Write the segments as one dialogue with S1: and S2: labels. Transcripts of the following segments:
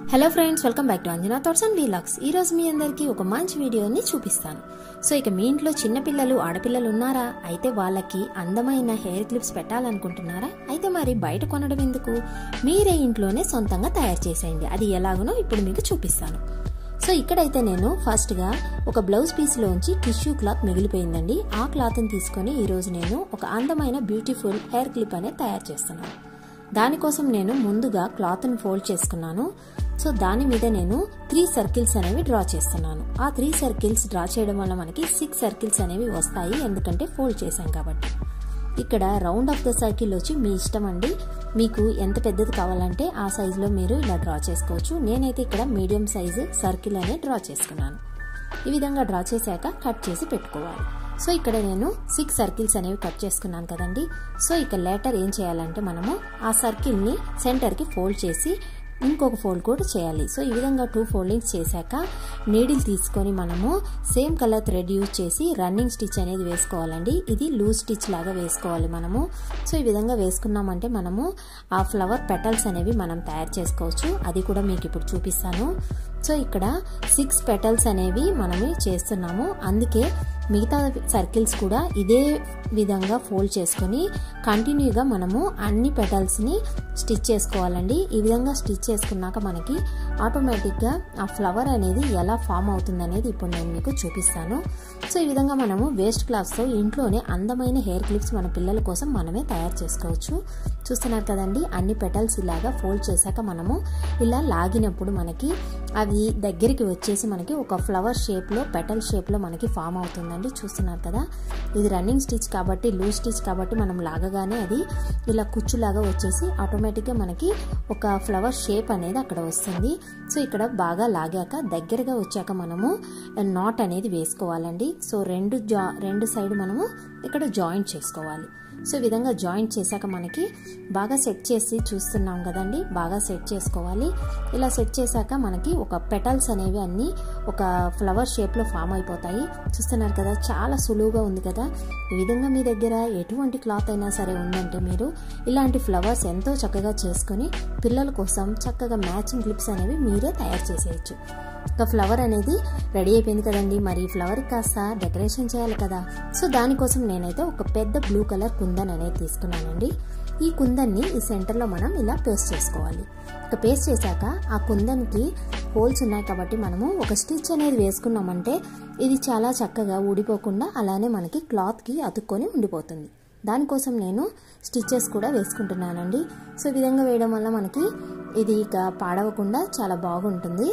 S1: hello friends welcome back to Anjana thoughts and vlogs ఈ రోజు మీ అందరికీ ఒక మంచి వీడియోని చూపిస్తాను సో ఇక మీ ఇంట్లో చిన్నపిల్లలు ఆడపిల్లలు ఉన్నారా అయితే వాళ్ళకి అందమైన హెయిర్ క్లిప్స్ పెట్టాలనుకుంటున్నారా అయితే మరి బయట కొనడం ఎందుకు మీరే ఇంట్లోనే సొంతంగా తయారు చేసేయండి అది ఎలాగనో ఇప్పుడు మీకు చూపిస్తాను సో ఇక్కడైతే నేను ఫస్ట్గా ఒక బ్లౌజ్ పీస్లోంచి టిష్యూ క్లాత్ మిగిలిపోయిందండి ఆ క్లాత్ని తీసుకొని ఈరోజు నేను ఒక అందమైన బ్యూటిఫుల్ హెయిర్ క్లిప్ అనేది తయారు చేస్తున్నాను దానికోసం నేను ముందుగా క్లాత్ని ఫోల్డ్ చేసుకున్నాను సో దాని మీద నేను త్రీ సర్కిల్స్ అనేవి డ్రా చేస్తున్నాను ఆ త్రీ సర్కిల్స్ డ్రా చేయడం వల్ల మనకి సిక్స్ సర్కిల్స్ అనేవి వస్తాయి ఎందుకంటే ఫోల్డ్ చేశాం కాబట్టి ఇక్కడ రౌండ్ ఆఫ్ ద సర్కిల్ వచ్చి మీ ఇష్టం అండి మీకు ఎంత పెద్దది కావాలంటే ఆ సైజులో మీరు ఇలా డ్రా చేసుకోవచ్చు నేనైతే ఇక్కడ మీడియం సైజు సర్కిల్ అనేది డ్రా చేసుకున్నాను ఈ విధంగా డ్రా చేశాక కట్ చేసి పెట్టుకోవాలి సో ఇక్కడ నేను సిక్స్ సర్కిల్స్ అనేవి కట్ చేసుకున్నాను కదండి సో ఇక లేటర్ ఏం చేయాలంటే మనము ఆ సర్కిల్ని సెంటర్కి ఫోల్డ్ చేసి ఇంకొక ఫోల్డ్ కూడా చేయాలి సో ఈ విధంగా టూ ఫోల్డింగ్స్ చేశాక నీడిల్ తీసుకొని మనము సేమ్ కలర్ థ్రెడ్ యూజ్ చేసి రన్నింగ్ స్టిచ్ అనేది వేసుకోవాలండి ఇది లూజ్ స్టిచ్ లాగా వేసుకోవాలి మనము సో ఈ విధంగా వేసుకున్నామంటే మనము ఆ ఫ్లవర్ పెటల్స్ అనేవి మనం తయారు చేసుకోవచ్చు అది కూడా మీకు ఇప్పుడు చూపిస్తాను సో ఇక్కడ సిక్స్ పెటల్స్ అనేవి మనమే చేస్తున్నాము అందుకే మిగతా సర్కిల్స్ కూడా ఇదే విధంగా ఫోల్డ్ చేసుకొని కంటిన్యూగా మనము అన్ని పెటల్స్ని స్టిచ్ చేసుకోవాలండి ఈ విధంగా స్టిచ్ చేసుకున్నాక మనకి ఆటోమేటిక్గా ఆ ఫ్లవర్ అనేది ఎలా ఫామ్ అవుతుంది అనేది ఇప్పుడు నేను మీకు చూపిస్తాను సో ఈ విధంగా మనము వేస్ట్ క్లాత్స్తో ఇంట్లోనే అందమైన హెయిర్ క్లిప్స్ మన పిల్లల కోసం మనమే తయారు చేసుకోవచ్చు చూస్తున్నారు కదండి అన్ని పెటల్స్ ఇలాగా ఫోల్డ్ చేశాక మనము ఇలా లాగినప్పుడు మనకి అవి దగ్గరికి వచ్చేసి మనకి ఒక ఫ్లవర్ షేప్లో పెటల్ షేప్లో మనకి ఫామ్ అవుతుందండి చూస్తున్నారు కదా ఇది రన్నింగ్ స్టిచ్ కాబట్టి లూజ్ స్టిచ్ కాబట్టి మనం లాగగానే అది ఇలా కుచ్చులాగా వచ్చేసి ఆటోమేటిక్గా మనకి ఒక ఫ్లవర్ షేప్ అనేది అక్కడ వస్తుంది సో ఇక్కడ బాగా లాగాక దగ్గరగా వచ్చాక మనము నాట్ అనేది వేసుకోవాలండి సో రెండు జా రెండు సైడ్ మనము ఇక్కడ జాయింట్ చేసుకోవాలి సో ఈ విధంగా జాయింట్ చేశాక మనకి బాగా సెట్ చేసి చూస్తున్నాం కదండి బాగా సెట్ చేసుకోవాలి ఇలా సెట్ చేశాక మనకి ఒక పెటల్స్ అనేవి అన్నీ ఒక ఫ్లవర్ షేప్లో ఫామ్ అయిపోతాయి చూస్తున్నారు కదా చాలా సులువుగా ఉంది కదా ఈ విధంగా మీ దగ్గర ఎటువంటి క్లాత్ అయినా సరే ఉందంటే మీరు ఇలాంటి ఫ్లవర్స్ ఎంతో చక్కగా చేసుకొని పిల్లల కోసం చక్కగా మ్యాచింగ్ క్లిప్స్ అనేవి మీరే తయారు చేసేయచ్చు ఒక ఫ్లవర్ అనేది రెడీ అయిపోయింది కదండి మరి ఫ్లవర్ కాస్త డెకరేషన్ చేయాలి కదా సో దానికోసం నేనైతే ఒక పెద్ద బ్లూ కలర్ కుందన్ అనేది తీసుకున్నానండి ఈ కుందన్ని ఈ సెంటర్లో మనం ఇలా పేస్ట్ చేసుకోవాలి ఇక పేస్ట్ చేశాక ఆ కుందన్కి హోల్స్ ఉన్నాయి కాబట్టి మనము ఒక స్టిచ్ అనేది వేసుకున్నామంటే ఇది చాలా చక్కగా ఊడిపోకుండా అలానే మనకి క్లాత్కి అతుక్కొని ఉండిపోతుంది దానికోసం నేను స్టిచ్చెస్ కూడా వేసుకుంటున్నానండి సో ఈ విధంగా వేయడం వల్ల మనకి ఇది ఇక పాడవకుండా చాలా బాగుంటుంది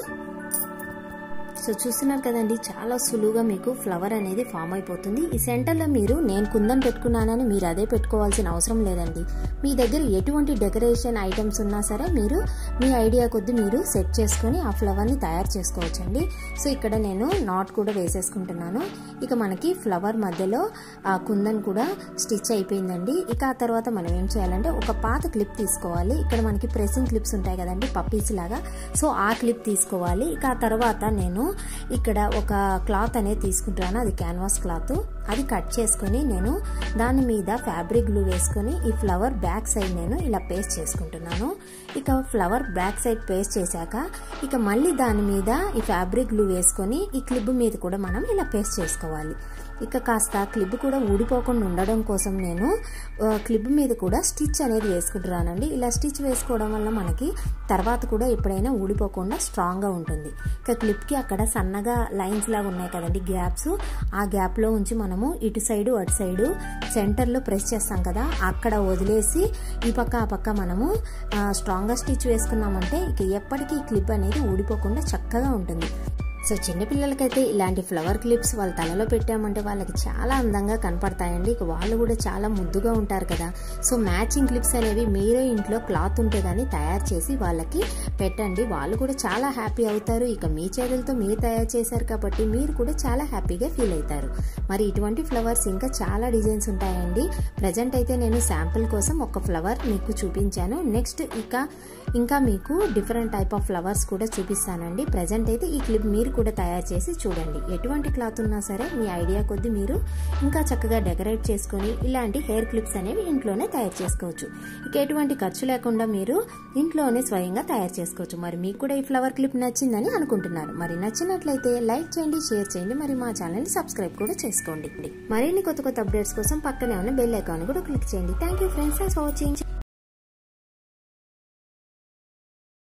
S1: సో చూస్తున్నారు కదండి చాలా సులువుగా మీకు ఫ్లవర్ అనేది ఫామ్ అయిపోతుంది ఈ సెంటర్లో మీరు నేను కుందన్ పెట్టుకున్నానని మీరు అదే పెట్టుకోవాల్సిన అవసరం లేదండి మీ దగ్గర ఎటువంటి డెకరేషన్ ఐటమ్స్ ఉన్నా సరే మీరు మీ ఐడియా కొద్ది మీరు సెట్ చేసుకొని ఆ ఫ్లవర్ని తయారు చేసుకోవచ్చండి సో ఇక్కడ నేను నాట్ కూడా వేసేసుకుంటున్నాను ఇక మనకి ఫ్లవర్ మధ్యలో ఆ కుందన్ కూడా స్టిచ్ అయిపోయిందండి ఇక ఆ తర్వాత మనం ఏం చేయాలంటే ఒక పాత క్లిప్ తీసుకోవాలి ఇక్కడ మనకి ప్రెసింగ్ క్లిప్స్ ఉంటాయి కదండి పప్పీస్ లాగా సో ఆ క్లిప్ తీసుకోవాలి ఇక ఆ తర్వాత నేను ఇక్కడ ఒక క్లాత్ అనేది తీసుకుంటున్నాను అది క్యాన్వాస్ క్లాత్ అది కట్ చేసుకొని నేను దాని మీద ఫ్యాబ్రిక్ గ్లూ వేసుకొని ఈ ఫ్లవర్ బ్యాక్ సైడ్ నేను ఇలా పేస్ట్ చేసుకుంటున్నాను ఇక ఫ్లవర్ బ్యాక్ సైడ్ పేస్ట్ చేశాక ఇక మళ్ళీ దాని మీద ఈ ఫ్యాబ్రిక్ గ్లూ వేసుకొని ఈ క్లిప్ మీద కూడా మనం ఇలా పేస్ట్ చేసుకోవాలి ఇక కాస్త క్లిప్ కూడా ఊడిపోకుండా ఉండడం కోసం నేను క్లిప్ మీద కూడా స్టిచ్ అనేది వేసుకుంటున్నానండి ఇలా స్టిచ్ వేసుకోవడం వల్ల మనకి తర్వాత కూడా ఎప్పుడైనా ఊడిపోకుండా స్ట్రాంగ్గా ఉంటుంది ఇక క్లిప్కి అక్కడ సన్నగా లైన్స్ లాగా ఉన్నాయి కదండి గ్యాప్స్ ఆ గ్యాప్లో ఉంచి మనము ఇటు సైడు అటు సైడు సెంటర్లో ప్రెస్ చేస్తాం కదా అక్కడ వదిలేసి ఈ పక్క ఆ పక్క మనము స్ట్రాంగ్గా స్టిచ్ వేసుకున్నామంటే ఇక ఎప్పటికీ క్లిప్ అనేది ఊడిపోకుండా చక్కగా ఉంటుంది సో చిన్నపిల్లలకైతే ఇలాంటి ఫ్లవర్ క్లిప్స్ వాళ్ళ తలలో పెట్టామంటే వాళ్ళకి చాలా అందంగా కనపడతాయండి ఇక వాళ్ళు కూడా చాలా ముద్దుగా ఉంటారు కదా సో మ్యాచింగ్ క్లిప్స్ అనేవి మీరే ఇంట్లో క్లాత్ ఉంటే కానీ తయారు చేసి వాళ్ళకి పెట్టండి వాళ్ళు కూడా చాలా హ్యాపీ అవుతారు ఇక మీ చేతులతో మీరు తయారు చేశారు కాబట్టి మీరు కూడా చాలా హ్యాపీగా ఫీల్ అవుతారు మరి ఇటువంటి ఫ్లవర్స్ ఇంకా చాలా డిజైన్స్ ఉంటాయండి ప్రజెంట్ అయితే నేను శాంపుల్ కోసం ఒక ఫ్లవర్ మీకు చూపించాను నెక్స్ట్ ఇక ఇంకా మీకు డిఫరెంట్ టైప్ ఆఫ్ ఫ్లవర్స్ కూడా చూపిస్తానండి ప్రజెంట్ అయితే ఈ క్లిప్ మీరు కూడా తయారు చేసి చూడండి ఎటువంటి క్లాత్ ఉన్నా సరే మీ ఐడియా కొద్దీ మీరు ఇంకా చక్కగా డెకరేట్ చేసుకొని ఇలాంటి హెయిర్ క్లిప్స్ అనేవి ఇంట్లోనే తయారు చేసుకోవచ్చు ఇక ఎటువంటి ఖర్చు లేకుండా మీరు ఇంట్లోనే స్వయంగా తయారు చేసుకోవచ్చు మరి మీకు కూడా ఈ ఫ్లవర్ క్లిప్ నచ్చిందని అనుకుంటున్నారు మరి నచ్చినట్లయితే లైక్ చేయండి షేర్ చేయండి మరి మా ఛానల్ని సబ్స్క్రైబ్ కూడా చేసుకోండి మరిన్ని కొత్త కొత్త అప్డేట్స్ కోసం పక్కనే ఉన్న బెల్ ఐకాన్ కూడా క్లిక్ చేయండి thank you friends for watching